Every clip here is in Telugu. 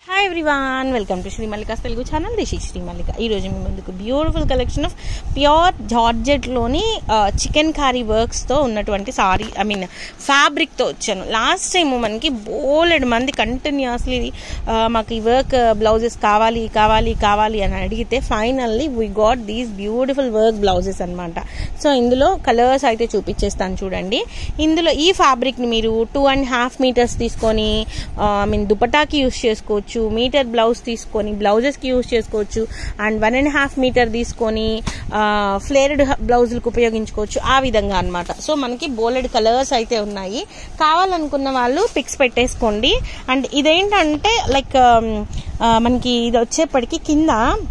hi everyone welcome to Sri Mallika's Telugu channel this Sri Mallika ఈరోజు మీ ముందుకు బ్యూటిఫుల్ కలెక్షన్ ఆఫ్ ప్యూర్ జార్జెట్లోని చికెన్ కారీ వర్క్స్తో ఉన్నటువంటి సారీ ఐ మీన్ ఫ్యాబ్రిక్తో వచ్చాను లాస్ట్ టైం మనకి బోలెడ్ మంది కంటిన్యూస్లీ మాకు ఈ వర్క్ బ్లౌజెస్ కావాలి కావాలి కావాలి అని అడిగితే finally we got these beautiful work blouses అనమాట సో ఇందులో కలర్స్ అయితే చూపించేస్తాను చూడండి ఇందులో ఈ ఫ్యాబ్రిక్ని మీరు టూ అండ్ హాఫ్ మీటర్స్ తీసుకొని ఐ మీన్ దుపటాకి యూస్ చేసుకోవచ్చు మీటర్ బ్లౌజ్ తీసుకొని బ్లౌజెస్కి యూస్ చేసుకోవచ్చు and one and half metre తీసుకొని ఫ్లేర్డ్ బ్లౌజులకు ఉపయోగించుకోవచ్చు ఆ విధంగా అనమాట సో మనకి బోలెడ్ కలర్స్ అయితే ఉన్నాయి కావాలనుకున్న వాళ్ళు పిక్స్ పెట్టేసుకోండి అండ్ ఇదేంటంటే లైక్ మనకి ఇది వచ్చేప్పటికి కింద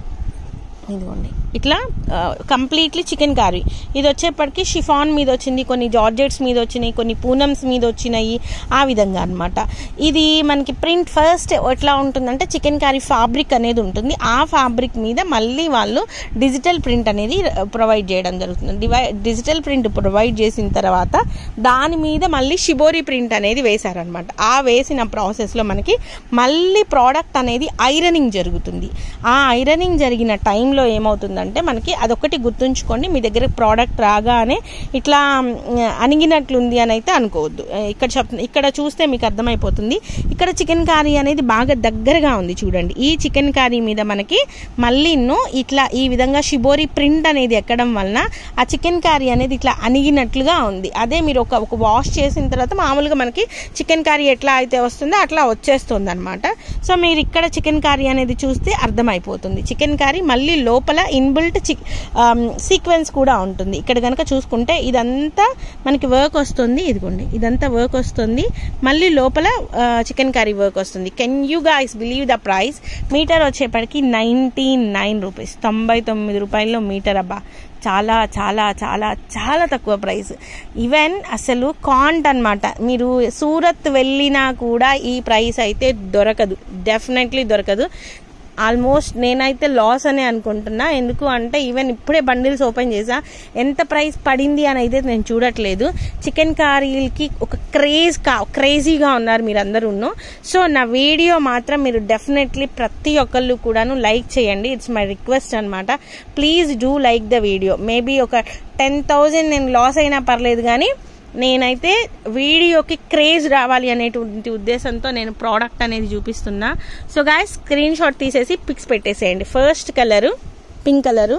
ఇదిగోండి ఇట్లా కంప్లీట్లీ చికెన్ కర్రీ ఇది వచ్చేప్పటికి షిఫాన్ మీద వచ్చింది కొన్ని జార్జెట్స్ మీద వచ్చినాయి కొన్ని పూనమ్స్ మీద వచ్చినాయి ఆ విధంగా అనమాట ఇది మనకి ప్రింట్ ఫస్ట్ ఎట్లా ఉంటుందంటే చికెన్ కర్రీ ఫ్యాబ్రిక్ అనేది ఉంటుంది ఆ ఫ్యాబ్రిక్ మీద మళ్ళీ వాళ్ళు డిజిటల్ ప్రింట్ అనేది ప్రొవైడ్ చేయడం జరుగుతుంది డివై డిజిటల్ ప్రింట్ ప్రొవైడ్ చేసిన తర్వాత దాని మీద మళ్ళీ షిబోరి ప్రింట్ అనేది వేశారనమాట ఆ వేసిన ప్రాసెస్లో మనకి మళ్ళీ ప్రోడక్ట్ అనేది ఐరనింగ్ జరుగుతుంది ఆ ఐరనింగ్ జరిగిన టైంలో ఏమవుతుందంటే మనకి అదొకటి గుర్తుంచుకోండి మీ దగ్గర ప్రోడక్ట్ రాగానే ఇట్లా అణిగినట్లుంది అని అయితే అనుకోవద్దు ఇక్కడ చెప్ ఇక్కడ చూస్తే మీకు అర్థమైపోతుంది ఇక్కడ చికెన్ కర్రీ అనేది బాగా దగ్గరగా ఉంది చూడండి ఈ చికెన్ కర్రీ మీద మనకి మళ్ళీ ఇట్లా ఈ విధంగా షిబోరి ప్రింట్ అనేది ఎక్కడం వలన ఆ చికెన్ కర్రీ అనేది ఇట్లా అణిగినట్లుగా ఉంది అదే మీరు ఒక ఒక వాష్ చేసిన తర్వాత మామూలుగా మనకి చికెన్ కర్రీ ఎట్లా అయితే వస్తుందో అట్లా వచ్చేస్తుంది అనమాట సో మీరు ఇక్కడ చికెన్ కర్రీ అనేది చూస్తే అర్థమైపోతుంది చికెన్ కర్రీ మళ్ళీ లోపల ఇన్బిల్ట్ చిక్ సీక్వెన్స్ కూడా ఉంటుంది ఇక్కడ కనుక చూసుకుంటే ఇదంతా మనకి వర్క్ వస్తుంది ఇదిగోండి ఇదంతా వర్క్ వస్తుంది మళ్ళీ లోపల చికెన్ కర్రీ వర్క్ వస్తుంది can you guys believe the price metre వచ్చేప్పటికి నైంటీ నైన్ రూపీస్ తొంభై తొమ్మిది రూపాయల్లో మీటర్ అబ్బా చాలా చాలా చాలా చాలా తక్కువ ప్రైస్ ఈవెన్ అసలు కాంట్ అనమాట మీరు సూరత్ వెళ్ళినా కూడా ఈ ప్రైస్ అయితే దొరకదు డెఫినెట్లీ దొరకదు ఆల్మోస్ట్ నేనైతే లాస్ అనే అనుకుంటున్నా ఎందుకు అంటే ఈవెన్ ఇప్పుడే బండిల్స్ ఓపెన్ చేసా ఎంత ప్రైస్ పడింది అని అయితే నేను చూడట్లేదు చికెన్ కర్రీలకి ఒక క్రేజ్ కా క్రేజీగా ఉన్నారు మీరు అందరూ సో నా వీడియో మాత్రం మీరు డెఫినెట్లీ ప్రతి ఒక్కళ్ళు కూడాను లైక్ చేయండి ఇట్స్ మై రిక్వెస్ట్ అనమాట please do like the video maybe ఒక టెన్ థౌజండ్ నేను లాస్ అయినా పర్లేదు కానీ నేనైతే వీడియోకి క్రేజ్ రావాలి అనేటువంటి ఉద్దేశంతో నేను ప్రోడక్ట్ అనేది చూపిస్తున్నా సో గాయ స్క్రీన్ షాట్ తీసేసి పిక్స్ పెట్టేసేయండి ఫస్ట్ కలరు పింక్ కలరు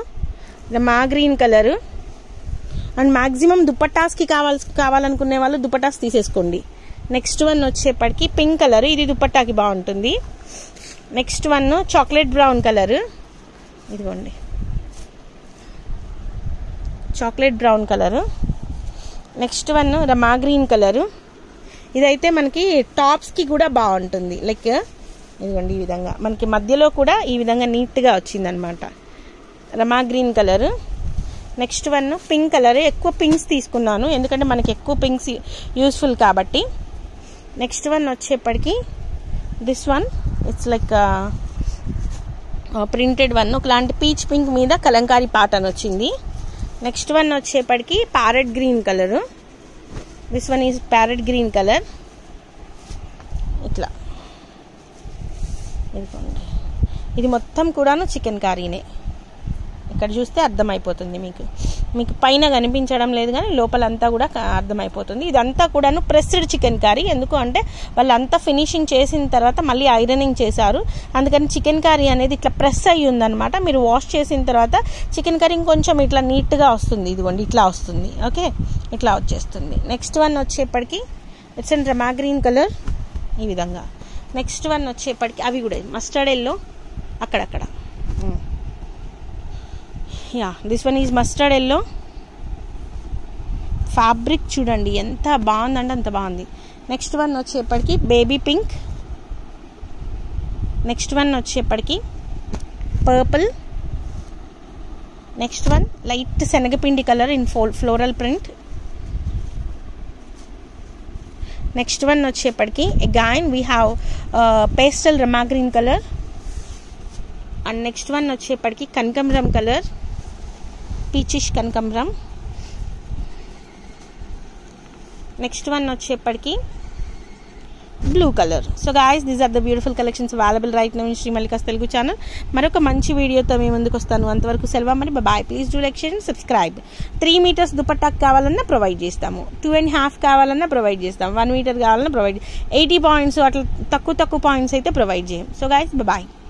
మా గ్రీన్ కలరు అండ్ మ్యాక్సిమం దుపట్టాస్కి కావాలి కావాలనుకునే వాళ్ళు దుపట్టాస్ తీసేసుకోండి నెక్స్ట్ వన్ వచ్చేప్పటికి పింక్ కలర్ ఇది దుపట్టాకి బాగుంటుంది next one chocolate brown colour ఇదిగోండి chocolate brown colour next one rama green colour ఇదైతే మనకి టాప్స్కి కూడా బాగుంటుంది లైక్ ఇదిగోండి ఈ విధంగా మనకి మధ్యలో కూడా ఈ విధంగా నీట్గా వచ్చిందనమాట rama green colour next one pink colour ఎక్కువ పింక్స్ తీసుకున్నాను ఎందుకంటే మనకి ఎక్కువ పింక్స్ యూస్ఫుల్ కాబట్టి నెక్స్ట్ వన్ వచ్చేప్పటికి this one it's like printed one ఒకలాంటి పీచ్ పింక్ మీద కలంకారీ పాటన్ వచ్చింది నెక్స్ట్ వన్ వచ్చేప్పటికి parrot green colour this one is parrot green colour ఇట్లా ఇదిగోండి ఇది మొత్తం కూడాను చికెన్ కర్రీనే ఇక్కడ చూస్తే అర్థమైపోతుంది మీకు మీకు పైన కనిపించడం లేదు కానీ లోపలంతా కూడా అర్థమైపోతుంది ఇదంతా కూడాను ప్రెస్డ్ చికెన్ కర్రీ ఎందుకు అంటే వాళ్ళంతా ఫినిషింగ్ చేసిన తర్వాత మళ్ళీ ఐరనింగ్ చేశారు అందుకని చికెన్ కర్రీ అనేది ఇట్లా ప్రెస్ అయ్యి ఉందనమాట మీరు వాష్ చేసిన తర్వాత చికెన్ కర్రీ కొంచెం ఇట్లా నీట్గా వస్తుంది ఇదిగోండి ఇట్లా వస్తుంది ఓకే ఇట్లా వచ్చేస్తుంది నెక్స్ట్ వన్ వచ్చేప్పటికి it's and rama green colour ఈ విధంగా నెక్స్ట్ వన్ వచ్చేప్పటికి అవి కూడా మస్టర్డ్ ఎల్లో అక్కడక్కడ yeah this one is mustard yellow fabric చూడండి ఎంత బాగుందంటే అంత బాగుంది నెక్స్ట్ వన్ వచ్చేప్పటికి బేబీ పింక్ నెక్స్ట్ వన్ వచ్చేప్పటికి పర్పుల్ నెక్స్ట్ వన్ లైట్ శనగపిండి కలర్ ఇన్ ఫో ఫ్లోరల్ ప్రింట్ నెక్స్ట్ వన్ వచ్చేప్పటికి again we have pastel rama green colour and next one వచ్చేప్పటికి కనకంబరం కలర్ పీచిష్ కనకంబరం నెక్స్ట్ వన్ వచ్చేప్పటికి blue colour so guys these are the beautiful collections available right now Sri Mallika's Telugu channel మరొక మంచి వీడియోతో మీ ముందుకు వస్తాను అంతవరకు సెలవు మరి bye please do like share subscribe three metres దుపట్టాకు కావాలన్నా ప్రొవైడ్ చేస్తాము టూ అండ్ హాఫ్ కావాలన్నా ప్రొవైడ్ చేస్తాం వన్ మీటర్ కావాలన్నా ప్రొవైడ్ ఎయిటీ పాయింట్స్ అట్లా తక్కువ తక్కువ పాయింట్స్ అయితే ప్రొవైడ్ చేయం సో గాయస్ బాయ్